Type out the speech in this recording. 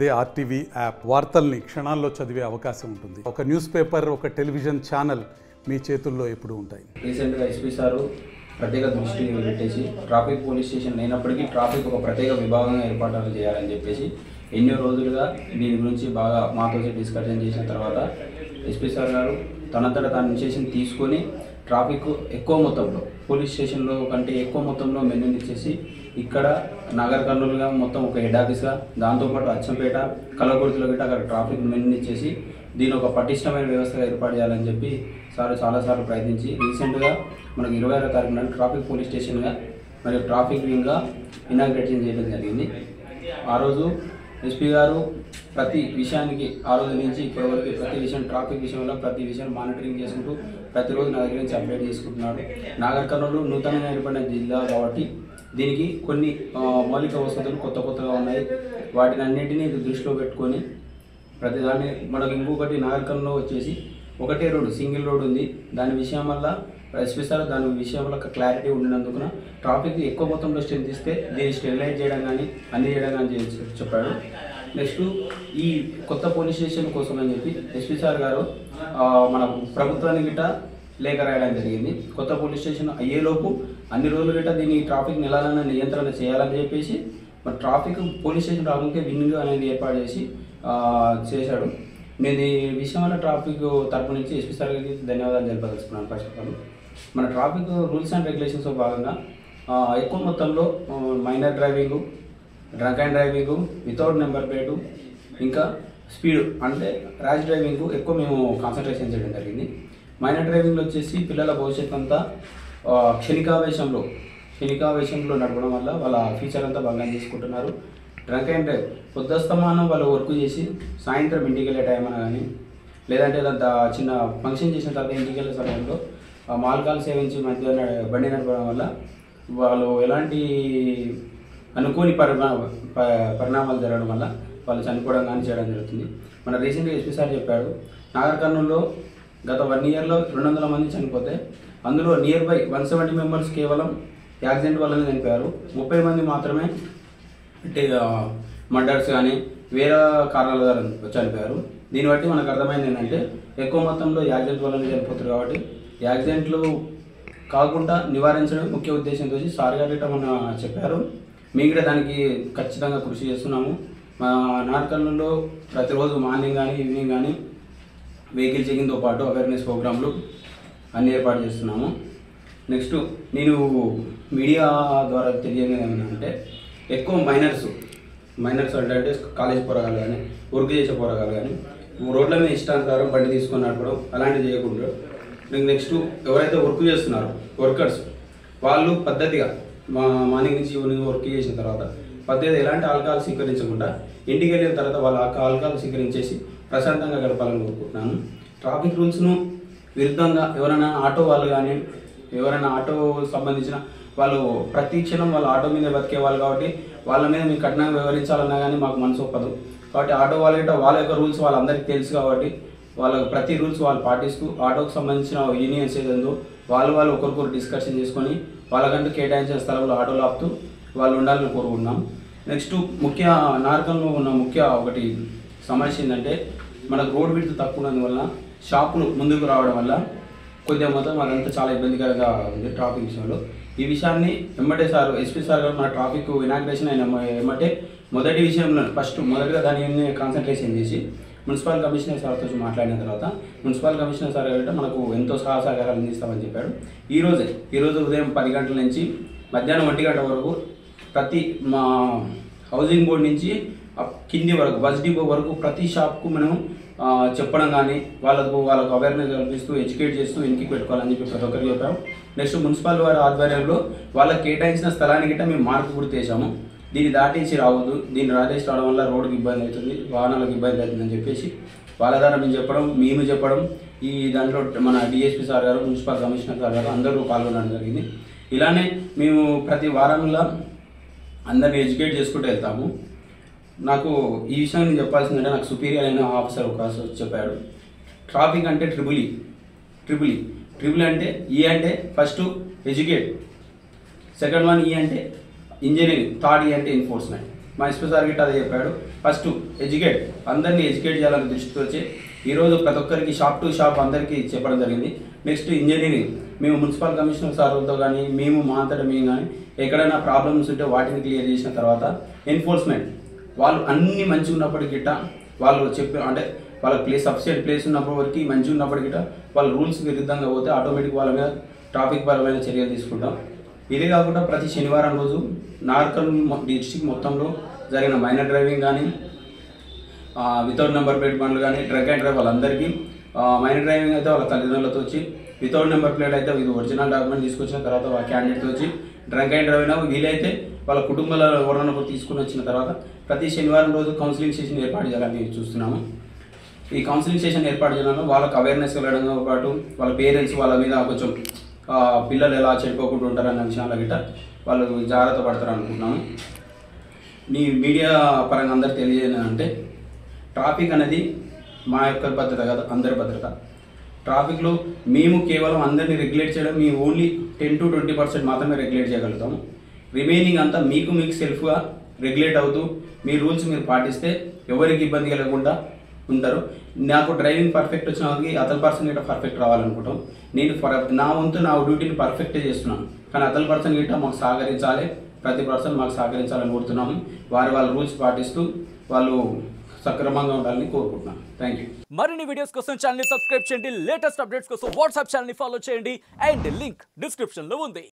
అదే RTV app వార్తల్ని క్షణాల్లో చదివే అవకాశం ఉంటుంది ఒక న్యూస్ పేపర్ ఒక టెలివిజన్ ఛానల్ మీ చేతుల్లో ఎప్పుడూ ఉంటాయి రీసెంట్గా ఎస్పీ సారు ప్రత్యేక దృష్టి పెట్టేసి ట్రాఫిక్ పోలీస్ స్టేషన్ అయినప్పటికీ ట్రాఫిక్ ఒక ప్రత్యేక విభాగంగా ఏర్పాటు చేయాలని చెప్పేసి ఎన్నో రోజులుగా దీని గురించి బాగా మాతో డిస్కషన్ చేసిన తర్వాత ఎస్పీ సార్ గారు తనంతట తాను ఇనిషియేషన్ తీసుకొని ట్రాఫిక్ ఎక్కువ మొత్తంలో పోలీస్ స్టేషన్లో కంటే ఎక్కువ మొత్తంలో మెనూని ఇచ్చేసి ఇక్కడ నగర కర్నూలుగా మొత్తం ఒక హెడ్ ఆఫీస్గా దాంతోపాటు అచ్చంపేట కలవకుర్తిలో గిట్ట అక్కడ ట్రాఫిక్ మెనూని ఇచ్చేసి దీని ఒక పటిష్టమైన వ్యవస్థగా ఏర్పాటు చేయాలని చెప్పి సార్ చాలాసార్లు ప్రయత్నించి రీసెంట్గా మనకు ఇరవై ఆరో తారీఖు నాడు ట్రాఫిక్ పోలీస్ స్టేషన్గా మరియు ట్రాఫిక్ వింగ్గా ఇనాగ్రేషన్ చేయడం జరిగింది ఆ రోజు ఎస్పీ గారు ప్రతి విషయానికి ఆ రోజు నుంచి ఇప్పటివరకు ప్రతి విషయం ట్రాఫిక్ విషయంలో ప్రతి విషయం మానిటరింగ్ చేసుకుంటూ ప్రతిరోజు నా దగ్గర నుంచి అప్డేట్ చేసుకుంటున్నాడు నాగర్ కర్నూలు నూతనంగా ఏర్పడిన జిల్లా కాబట్టి దీనికి కొన్ని ఆ, మౌలిక వసతులు కొత్త కొత్తగా ఉన్నాయి వాటిని అన్నింటినీ దృష్టిలో పెట్టుకొని ప్రతిదాన్ని మనకు ఇంకొకటి నాగరికంలో వచ్చేసి ఒకటే రోడ్డు సింగిల్ రోడ్ ఉంది దాని విషయం వల్ల ఎస్పీ సార్ దాని విషయం వల్ల క్లారిటీ ఉండినందుకున ట్రాఫిక్ ఎక్కువ మొత్తంలో స్ట్రెంత్ ఇస్తే దీన్ని స్టెరిలైజ్ చేయడం కానీ అన్ని చేయడం కానీ చేసి- చెప్పాడు నెక్స్ట్ ఈ కొత్త పోలీస్ స్టేషన్ కోసం అని చెప్పి ఎస్పీ సార్ గారు ఆ, మన ప్రభుత్వానికి గిట్ట లేఖ రాయడం జరిగింది కొత్త పోలీస్ స్టేషన్ అయ్యేలోపు అన్ని రోజులు గిట్ట దీన్ని ట్రాఫిక్ నిలాలన్న నియంత్రణ చేయాలని చెప్పేసి మరి ట్రాఫిక్ పోలీస్ స్టేషన్ రాకుంటే వింగ్ అనేది ఏర్పాటు చేసి ఆ, చేశాడు నేను ఈ విషయం వల్ల ట్రాఫిక్ తరపు నుంచి ఎస్పీ సార్ గారికి ధన్యవాదాలు తెలుపదలుచుకున్నాను ఫస్ట్ ఆఫ్ ఆల్ మన ట్రాఫిక్ రూల్స్ అండ్ రెగ్యులేషన్స్ భాగంగా ఆ, ఎక్కువ మొత్తంలో minor driving drunk and driving without number plate ఇంకా స్పీడ్ అంటే ర్యాష్ డ్రైవింగ్ ఎక్కువ మేము కాన్సన్ట్రేషన్ చేయడం జరిగింది మైనర్ డ్రైవింగ్లో వచ్చేసి పిల్లల భవిష్యత్తు అంతా ఆ, క్షణికావేశంలో క్షణికావేశంలో నడపడం వల్ల వాళ్ళ ఫ్యూచర్ అంతా భంగం చేసుకుంటున్నారు డ్రంక్ అండ్ డ్రైవ్ పొద్దుస్తమానం వాళ్ళు వర్క్ చేసి సాయంత్రం ఇంటికి వెళ్ళే టైం అన కానీ లేదంటే ఏదంతా చిన్న ఫంక్షన్ చేసిన తర్వాత ఇంటికి వెళ్ళే సమయంలో ఆ మాల్కాలు సేవించి మధ్య న- బండి నడపడం వల్ల వాళ్ళు ఎలాంటి అనుకోని పరిణా ప- పరిణామాలు జరగడం వల్ల వాళ్ళు చనిపోవడం కానీ చేయడం జరుగుతుంది మన రీసెంట్గా ఎస్పీ సార్ చెప్పాడు నాగర్ కర్నూలులో గత వన్ ఇయర్లో రెండు వందల మంది చనిపోతే అందులో near by one seventy members కేవలం యాక్సిడెంట్ వల్లనే చనిపోయారు ముప్పై మంది మాత్రమే అంటే మర్డర్స్ కానీ వేరే కారణాల ద్వారా చనిపోయారు దీన్ని బట్టి మనకు అర్థమైంది ఏంటంటే ఎక్కువ మొత్తంలో యాక్సిడెంట్ వల్లనే చనిపోతారు కాబట్టి యాక్సిడెంట్లు కాకుండా నివారించడం ముఖ్య ఉద్దేశంతో సార్ గారు ఇట్లా మన చెప్పారు మేము కూడా దానికి ఖచ్చితంగా కృషి చేస్తున్నాము మా నాటకంలో ప్రతిరోజు మార్నింగ్ కానీ ఈవినింగ్ కానీ వెహికల్ చెకింగ్తో పాటు అవేర్నెస్ ప్రోగ్రాంలు అన్ని ఏర్పాటు చేస్తున్నాము నెక్స్ట్ నేను మీడియా ద్వారా తెలియజేయడం ఏమంటే ఎక్కువ మైనర్స్ మైనర్స్ అంటే అంటే కాలేజ్ పోరగాలు కానీ వర్క్ చేసే పోరగాలు కానీ రోడ్ల మీద ఇష్టానుసారం బండి తీసుకొని నడపడం అలాంటివి చేయకుండా నెక్స్ట్ ఎవరైతే వర్క్ చేస్తున్నారో వర్కర్స్ వాళ్ళు పద్ధతిగా మా మార్నింగ్ నుంచి ఈవినింగ్ వర్క్ చేసిన తర్వాత పద్ధతి ఎలాంటి ఆల్కహాల్ స్వీకరించకుండా ఇంటికి వెళ్ళిన తర్వాత వాళ్ళ ఆల్కహాల్ స్వీకరించేసి ప్రశాంతంగా గడపాలని కోరుకుంటున్నాను ట్రాఫిక్ రూల్స్ను విరుద్ధంగా ఎవరైనా ఆటో వాళ్ళు కానీ ఎవరైనా ఆటో సంబంధించిన వాళ్ళు ప్రతి క్షణం వాళ్ళ ఆటో మీద బతికే వాళ్ళు కాబట్టి వాళ్ళ మీద మీకు కఠినంగా వివరించాలన్నా కానీ మాకు మనసు ఒప్పదు కాబట్టి ఆటో వాళ్ళ యొక్క వాళ్ళ యొక్క రూల్స్ వాళ్ళందరికీ తెలుసు కాబట్టి వాళ్ళ ప్రతి రూల్స్ వాళ్ళు పాటిస్తూ ఆటోకి సంబంధించిన యూనియన్స్ ఏదందో వాళ్ళు వాళ్ళు ఒకరికొకరు డిస్కషన్ చేసుకొని వాళ్ళకంటూ కేటాయించిన స్థలంలో ఆటోలు ఆపుతూ వాళ్ళు ఉండాలని కోరుకుంటున్నాం నెక్స్ట్ ముఖ్య నారకంలో ఉన్న ముఖ్య ఒకటి సమస్య ఏంటంటే మనకు రోడ్ విడ్త్ తక్కువ ఉన్నందువల్ల షాపులు ముందుకు రావడం వల్ల కొద్దిగా మొత్తం అదంతా చాలా ఇబ్బందికరంగా ఉంది ట్రాఫిక్ విషయంలో ఈ విషయాన్ని ఎమ్మటే సార్ ఎస్పీ సార్ గారు మన ట్రాఫిక్ ఇనాగ్రేషన్ అయిన ఎమ్మ- ఎమ్మటే మొదటి విషయంలో ఫస్ట్ మొదటిగా దాని మీద కాన్సన్ట్రేషన్ చేసి మున్సిపల్ కమిషనర్ సార్తో మాట్లాడిన తర్వాత మున్సిపల్ కమిషనర్ సార్ గారు మనకు ఎంతో సహాయ సహకారాలు అందిస్తామని చెప్పాడు ఈ రోజే ఈరోజు ఉదయం పది గంటల నుంచి మధ్యాహ్నం ఒంటి గంట వరకు ప్రతి మా హౌసింగ్ బోర్డ్ నుంచి అప్ కింది వరకు బస్ డిపో వరకు ప్రతి షాప్కు మనం ఆ, చెప్పడం కానీ వాళ్ళకు వాళ్ళకు అవేర్నెస్ కల్పిస్తూ ఎడ్యుకేట్ చేస్తూ ఇంటికి పెట్టుకోవాలని చెప్పి ప్రతి ఒక్కరికి చెప్పాం నెక్స్ట్ మున్సిపల్ వారి ఆధ్వర్యంలో వాళ్ళకి కేటాయించిన స్థలానికి గిట్ట మేము మార్పు కూడా చేసాము దీన్ని దాటేసి రావద్దు దీన్ని రాటేసి రావడం వల్ల రోడ్డుకి ఇబ్బంది అవుతుంది వాహనాలకు ఇబ్బంది అవుతుందని చెప్పేసి వాళ్ళ ద్వారా మేము చెప్పడం మేము చెప్పడం ఈ దాంట్లో మన డిఎస్పీ సార్ గారు మున్సిపల్ కమిషనర్ సార్ గారు అందరూ పాల్గొనడం జరిగింది ఇలానే మేము ప్రతి వారంలో అందరిని ఎడ్యుకేట్ చేసుకుంటూ వెళ్తాము నాకు ఈ విషయం నేను చెప్పాల్సిందంటే నాకు సుపీరియర్ అయిన ఆఫీసర్ ఒక వచ్చి చెప్పాడు ట్రాఫిక్ అంటే triple E triple E triple అంటే ఈ అంటే ఫస్ట్ ఎడ్యుకేట్ సెకండ్ వన్ ఈ అంటే ఇంజనీరింగ్ థర్డ్ ఈ అంటే ఎన్ఫోర్స్మెంట్ మా ఎస్పీ సార్ గిట్ట అదే చెప్పాడు ఫస్ట్ ఎడ్యుకేట్ అందరినీ ఎడ్యుకేట్ చేయాలని దృష్టితో వచ్చి ఈరోజు ప్రతి ఒక్కరికి షాప్ టు షాప్ అందరికీ చెప్పడం జరిగింది నెక్స్ట్ ఇంజనీరింగ్ మేము మున్సిపల్ కమిషనర్ సార్లతో కానీ మేము మా అంతటా మేము కానీ ఎక్కడైనా ప్రాబ్లమ్స్ ఉంటే వాటిని క్లియర్ చేసిన తర్వాత ఎన్ఫోర్స్మెంట్ వాళ్ళు అన్ని మంచిగా ఉన్నప్పటికీ గిట్ట వాళ్ళు చెప్పి అంటే వాళ్ళ ప్లేస్ సబ్సిడెంట్ ప్లేస్ ఉన్నప్పటి వరకు మంచిగా ఉన్నప్పటికీ గిట్ట వాళ్ళ రూల్స్ విరుద్ధంగా పోతే ఆటోమేటిక్ వాళ్ళ మీద ట్రాఫిక్ పరమైన చర్యలు తీసుకుంటాం ఇదే కాకుండా ప్రతి శనివారం రోజు నార్కల్ డిస్టిక్ మొత్తంలో జరిగిన మైనర్ డ్రైవింగ్ కానీ వితౌట్ నెంబర్ ప్లేట్ బండ్లు కానీ డ్రగ్ అండ్ డ్రైవ్ వాళ్ళందరికీ మైనర్ డ్రైవింగ్ అయితే వాళ్ళ తల్లిదండ్రులతో వచ్చి వితౌట్ నెంబర్ ప్లేట్ అయితే ఇది ఒరిజినల్ డాక్యుమెంట్ తీసుకొచ్చిన తర్వాత వాళ్ళ క్యాండిడేట్తో వచ్చి డ్రంక్ అండ్ డ్రైవ్ అయినా వీలైతే వాళ్ళ కుటుంబాల ఎవరైనా ఒకరు తీసుకుని వచ్చిన తర్వాత ప్రతి శనివారం రోజు కౌన్సిలింగ్ సెషన్ ఏర్పాటు చేయాలని చూస్తున్నాము ఈ కౌన్సిలింగ్ సెషన్ ఏర్పాటు చేయడంలో వాళ్ళకి అవేర్నెస్ వెళ్ళడంతో పాటు వాళ్ళ పేరెంట్స్ వాళ్ళ మీద కొంచెం ఆ, పిల్లలు ఎలా చెడిపోకుండా ఉంటారన్న విషయాల గిట్ట వాళ్ళు జాగ్రత్త పడతారు అనుకుంటున్నాము నీ మీడియా పరంగా అందరు తెలియజేయాలంటే ట్రాఫిక్ అనేది మా యొక్క భద్రత కాదు అందరి భద్రత ట్రాఫిక్లో మేము కేవలం అందరినీ రెగ్యులేట్ చేయడం మేము only ten to twenty percent మాత్రమే రెగ్యులేట్ చేయగలుగుతాము రిమైనింగ్ అంతా మీకు మీకు సెల్ఫ్గా రెగ్యులేట్ అవుతూ మీ రూల్స్ మీరు పాటిస్తే ఎవరికి ఇబ్బంది కలగకుండా ఉంటారు నాకు డ్రైవింగ్ పర్ఫెక్ట్ వచ్చిన వాళ్ళకి అతని పర్సన్ గిట్ట పర్ఫెక్ట్ రావాలనుకుంటాం నేను ఫర్ నా వంతు నా డ్యూటీని పర్ఫెక్టే చేస్తున్నాను కానీ అతని పర్సన్ గిట్ట మాకు సహకరించాలి ప్రతి పర్సన్ మాకు సహకరించాలని కోరుతున్నాము వారి వాళ్ళ రూల్స్ పాటిస్తూ వాళ్ళు సక్రమంగా ఉండాలని కోరుకుంటున్నాను థ్యాంక్ యూ మరిన్ని వీడియోస్ కోసం ఛానల్ సబ్స్క్రైబ్ చేయండి లేటెస్ట్ అప్డేట్స్ కోసం వాట్సాప్ ఛానల్ ఫాలో చేయండి అండ్ లింక్ డిస్క్రిప్షన్ లో ఉంది